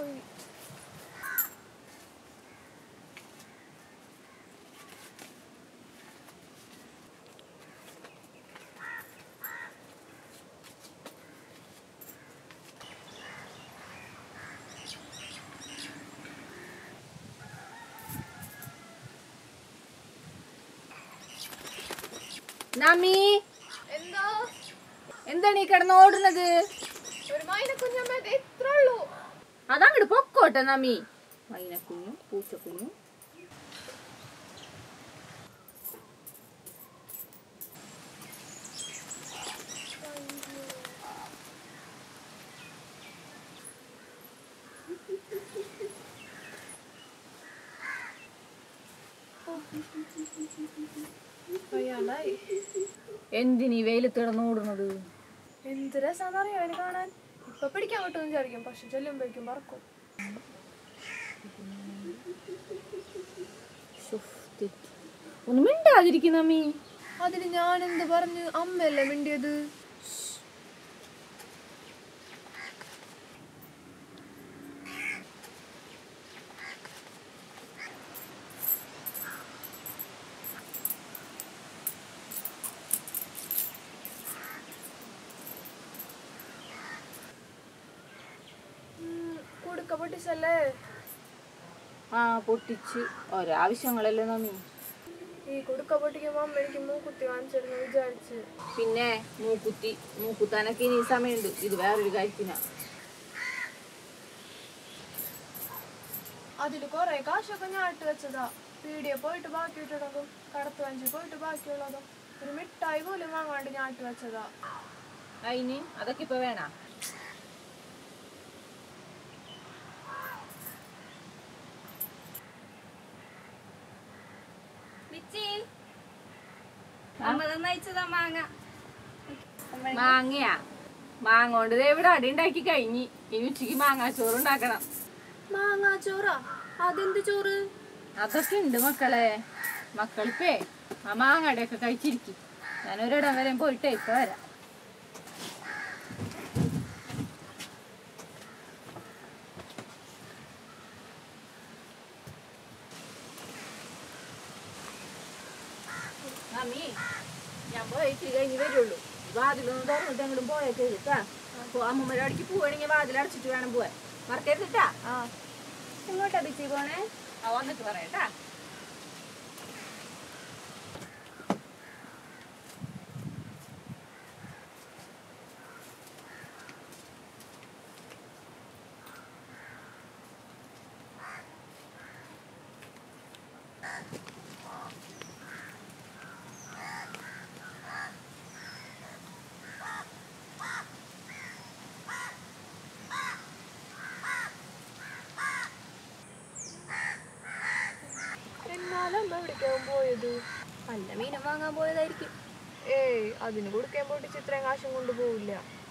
പോയി നമി എന്താ എന്താണ് ഈ കിടന്ന് ഓടുന്നത് ഒരു മൈന കുഞ്ഞമ്മ ഇത് എത്ര ഉള്ളൂ അതങ്ങോട്ട് പൊക്കോട്ടെ നമി മൈനക്കുഞ്ഞും പൂച്ചക്കുഞ്ഞും അയാളായി എന്തിനീ വെയിലത്ത് കിടന്ന് ഓടുന്നത് എന്ത് രസാന്നറിയോ അവന് കാണാൻ ഇപ്പൊ പിടിക്കാൻ കിട്ടുമെന്ന് വിചാരിക്കും പക്ഷെ ചെല്ലുമ്പോഴേക്കും പറക്കും ശ്ശോ, തെറ്റി. ഒന്ന് മിണ്ടാതിരിക്കും നമി അതിന് ഞാൻ എന്ത് പറഞ്ഞു അമ്മയല്ലേ മിണ്ടിയത് ഉം, കുടുക്ക പൊട്ടിച്ചല്ലേ ആ പൊട്ടിച്ച് ഒരാവശ്യങ്ങളല്ലേ നമി ഈ കുടുക്ക പൊട്ടിക്കുമ്പോ അമ്മ എനിക്ക് മൂക്കുത്തി വാങ്ങിച്ചിരുന്നു വിചാരിച്ച് പിന്നെ മൂക്കുത്തി മൂക്കുത്താനൊക്കെ ഇനി സമയമുണ്ട് ഇത് വേറൊരു കാര്യത്തിനാ അതില് കൊറേ കാശൊക്കെ ഞാൻ ഇട്ട് വെച്ചതാ പീടിയെ പോയിട്ട് ബാക്കി ഇട്ടതും കടത്ത് വഞ്ചി പോയിട്ട് ബാക്കിയുള്ളതും ഒരു മിഠായി പോലും വാങ്ങാണ്ട് ഞാൻ ഇട്ട് വെച്ചതാ അതിന് അതൊക്കെ ഇപ്പൊ വേണ മാങ്ങയാ മാങ്ങ കൊണ്ട് ദേ ഇവിടെ അടി ഉണ്ടാക്കി കഴിഞ്ഞ് ഇനി ഉച്ചക്ക് മാങ്ങാച്ചോറ് ഉണ്ടാക്കണം മാങ്ങാ ചോറാ അതെന്ത് ചോറ് അതൊക്കെ ഉണ്ട് മക്കളെ മക്കളിപ്പേ ആ മാങ്ങയുടെയൊക്കെ കഴിച്ചിരിക്കും ഞാനൊരിടം വരെ പോയിട്ടേ ഇപ്പൊ വരാം മമ്മി ഞാൻ പോയിട്ട് കഴിഞ്ഞ് വരുള്ളൂ വാതിലൊന്നും തുറന്നിട്ട് എങ്ങോട്ടും പോയേക്ക് കേട്ടാ അമ്മമ്മയുടെ അടിക്ക് പോവാണെങ്കിൽ വാതിൽ അടച്ചിട്ട് വേണം പോവാൻ മറക്കരുതിട്ടാ ആ എങ്ങോട്ടാ ബിച്ചി പോണേ ആ വന്നിട്ട് പറയട്ടാ എന്നാലും അമ്മ എവിടേക്കാവും പോയത് നല്ല മീനം വാങ്ങാൻ പോയതായിരിക്കും ഏയ് അതിന് കൊടുക്കാൻ പോയിട്ട് ഇത്രയും കാശും കൊണ്ട് പോവില്ല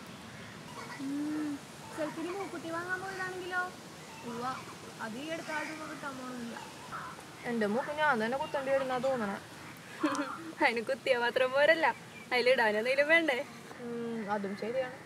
ചെറുക്കിന് മൂക്കുത്തി വാങ്ങാൻ പോയതാണെങ്കിലോ അത് ഈ അടുത്ത ആദ്യം കിട്ടാൻ പോണില്ല എന്റെ മൂക്ക് ഞാൻ തന്നെ കുത്തേണ്ടി വരുന്നാ തോന്നണേ അതിന് കുത്തിയാ മാത്രം പോരല്ല അതിലിടാൻ എന്തെങ്കിലും വേണ്ടേ ഉം, അതും ശരിയാണ്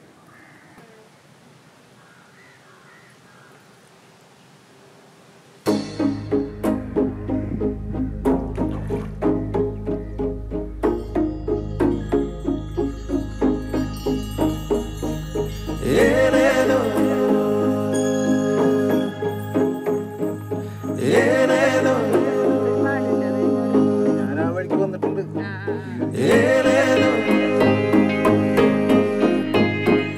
ഞാൻ ആ വഴിക്ക് വന്നിട്ടുണ്ട്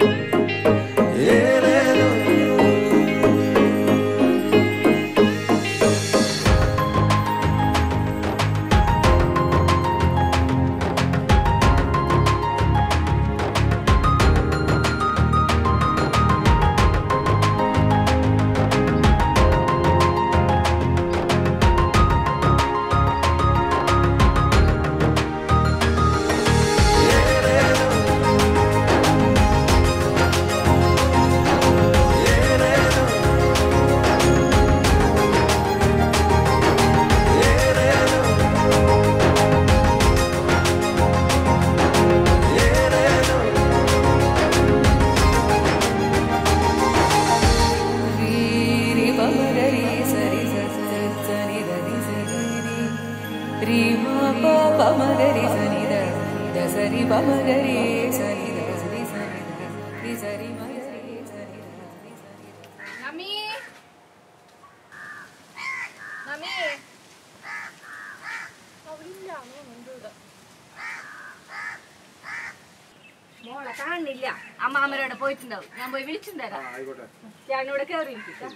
ആളെ കാണില്ല അമ്മാമരോടെ പോയിട്ടുണ്ടാവും ഞാൻ പോയി വിളിച്ചിട്ടുണ്ടാ ആയിക്കോട്ടെ ഞാനിവിടെ കയറിയിരിക്കും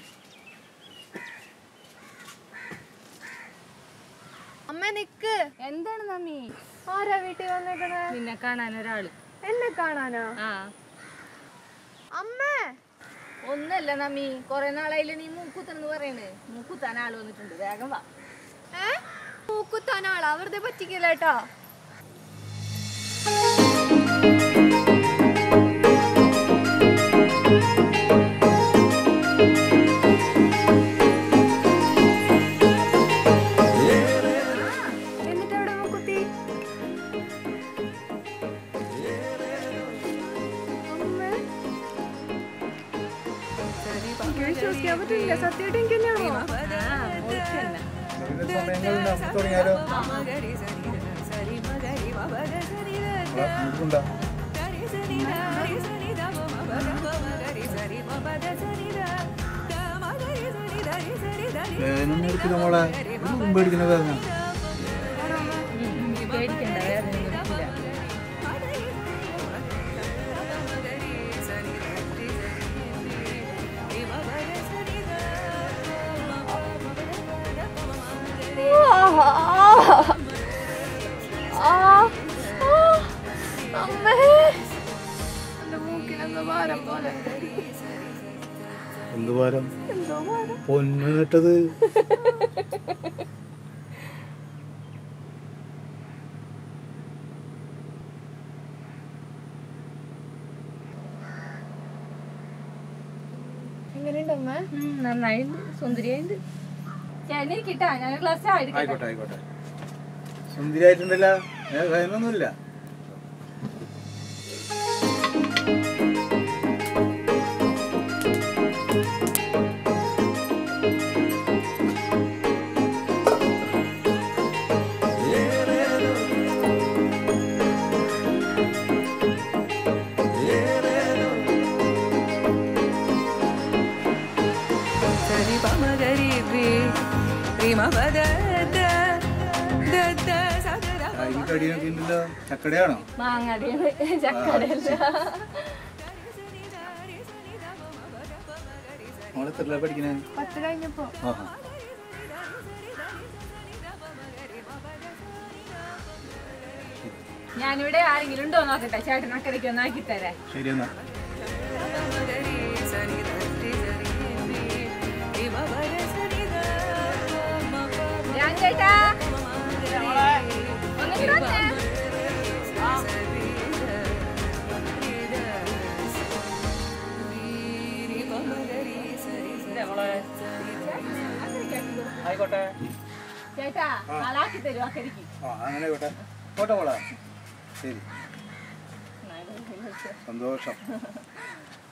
അമ്മ നിക്ക് എന്താണ് മമ്മി ആരാ വീട്ടിൽ വന്നേക്കണേ നിന്നെ കാണാൻ ഒരാള് എന്നെ കാണാനോ ആ അമ്മേ ഒന്നല്ല നമ്മി കൊറേ നാളായില്ലേ നീ മൂക്കുത്തെന്ന് പറയണ് മൂക്കുത്താൻ ആള് വന്നിട്ടുണ്ട് വേഗം വാ ഏ മൂക്കുത്താനാളാ വെറുതെ പറ്റിക്കല്ലേട്ടാ എന്നിട്ട് എവിടെ മൂക്കുത്തി അമ്മേ എനിക്ക് വിശ്വസിക്കാൻ പറ്റില്ല സത്യമായിട്ട് എനിക്ക് തന്നെയാണോ ആ, മോൾക്ക് തന്നെ. ഇതിന്റെ സമയങ്ങളുണ്ട് നമുക്ക് തുടങ്ങിയാലോ നമുക്കുണ്ടോ വേദന എടുക്കുന്ന മോളെ ഒന്നും പേടിക്കുന്ന വേദന ഉം, പേടിക്കണ്ട വേദനയൊന്നും എടുക്കില്ല. അമ്മേ എന്റെ മൂക്കിനെന്തോ ഭാരം പോലെ എന്ത് ഭാരം എന്തോ ഭാരം പൊന്നു നിട്ടത് എങ്ങനെയുണ്ട് അമ്മ ഉം, നന്നായിണ്ട് സുന്ദരിയായിണ്ട് ചേട്ടൻ ഇരിക്കട്ടാ ഞാൻ ഗ്ലാസ് ചായ എടുക്കട്ടെ ആയിക്കോട്ടെ ആയിക്കോട്ടെ സുന്ദരിയായിട്ടുണ്ടല്ലോ അതിനൊന്നുമില്ല సరి పమ గరి రి ప్రేమ పద ద ద ద సగర ഈ കടിയൊക്കെ ഉണ്ടല്ലോ ചക്കടയാണോ മാങ്ങാടിയാണ് ചക്കടയല്ല മോളെ എത്ര പഠിക്കണേ പത്ത് കഴിഞ്ഞപ്പോ ആഹാ ഞാനിവിടെ ആരെങ്കിലും ഉണ്ടോ നോക്കട്ടെ ചേട്ടൻ അക്കരയ്ക്ക് ഒന്ന് ആക്കി തരാം ശരി എന്നാ గరి సరి ద రి సరి రి ప్రేమ పద సరి ద మ ప ഞാൻ ചേട്ടാ ഒന്ന് കിടന്നേ ആയിക്കോട്ടെ ചേട്ടാ ആളാക്കി തരും അക്കരയ്ക്ക് ആ അങ്ങനെ ആയിക്കോട്ടെ പോട്ടെ മോളെ ശരി സന്തോഷം